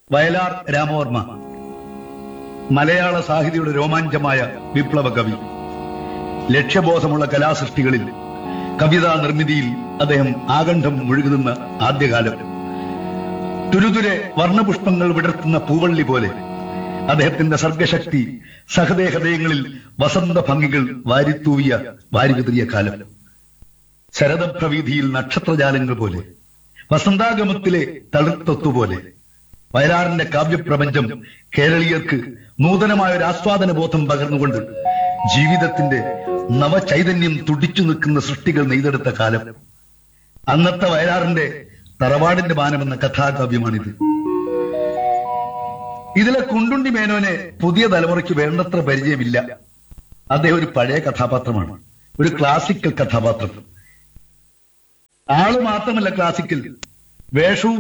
വയലാർ രാമവർമ്മ മലയാള സാഹിത്യയുടെ രോമാഞ്ചമായ വിപ്ലവ കവി ലക്ഷ്യബോധമുള്ള കലാസൃഷ്ടികളിൽ കവിതാ നിർമ്മിതിയിൽ അദ്ദേഹം ആകണ്ഠം മുഴുകുന്ന ആദ്യകാലം തുരുതുരെ വർണ്ണപുഷ്പങ്ങൾ വിടർത്തുന്ന പൂവള്ളി പോലെ അദ്ദേഹത്തിന്റെ സർഗശക്തി സഹദേഹൃദയങ്ങളിൽ വസന്ത ഭംഗികൾ വാരിത്തൂവിയ വാരിവിതറിയ കാലം ശരദപ്രവീതിയിൽ നക്ഷത്രജാലങ്ങൾ പോലെ വസന്താഗമത്തിലെ തളിർത്തൊത്തുപോലെ വയലാറിന്റെ കാവ്യപ്രപഞ്ചം കേരളീയർക്ക് നൂതനമായ ഒരു ആസ്വാദന ബോധം പകർന്നുകൊണ്ട് ജീവിതത്തിന്റെ നവചൈതന്യം തുടിച്ചു നിൽക്കുന്ന സൃഷ്ടികൾ നെയ്തെടുത്ത കാലം അന്നത്തെ വയലാറിന്റെ തറവാടിന്റെ മാനമെന്ന കഥാകാവ്യമാണിത് ഇതിലെ കുണ്ടുണ്ടി മേനോനെ പുതിയ തലമുറയ്ക്ക് വേണ്ടത്ര പരിചയമില്ല അദ്ദേഹം ഒരു പഴയ കഥാപാത്രമാണ് ഒരു ക്ലാസിക്കൽ കഥാപാത്രം ആള് മാത്രമല്ല ക്ലാസിക്കൽ വേഷവും